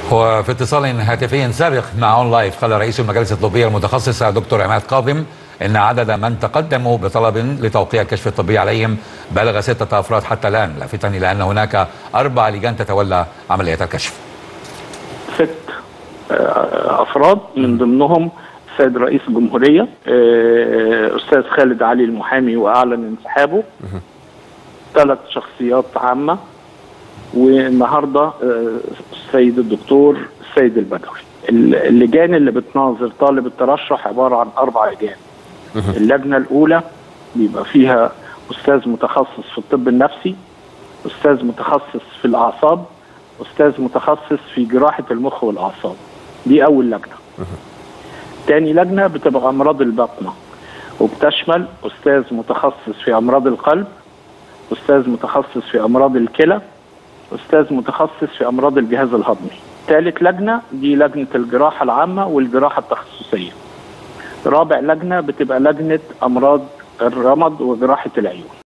وفي اتصال هاتفي سابق مع اون لايف قال رئيس المجالس الطبيه المتخصصه دكتور عماد قاضم ان عدد من تقدموا بطلب لتوقيع الكشف الطبي عليهم بلغ ستة افراد حتى الان لافتا الى ان هناك اربع لجان تتولى عمليه الكشف. ست آه، افراد من ضمنهم السيد رئيس الجمهوريه آه، استاذ خالد علي المحامي واعلن انسحابه ثلاث شخصيات عامه والنهارده آه، السيد الدكتور السيد البدوي اللجان اللي بتناظر طالب الترشح عباره عن اربع لجان اللجنه الاولى بيبقى فيها استاذ متخصص في الطب النفسي استاذ متخصص في الاعصاب استاذ متخصص في جراحه المخ والاعصاب دي اول لجنه تاني لجنه بتبقى امراض البطنه وبتشمل استاذ متخصص في امراض القلب استاذ متخصص في امراض الكلى استاذ متخصص في امراض الجهاز الهضمي ثالث لجنه دي لجنه الجراحه العامه والجراحه التخصصيه رابع لجنه بتبقى لجنه امراض الرمد وجراحه العيون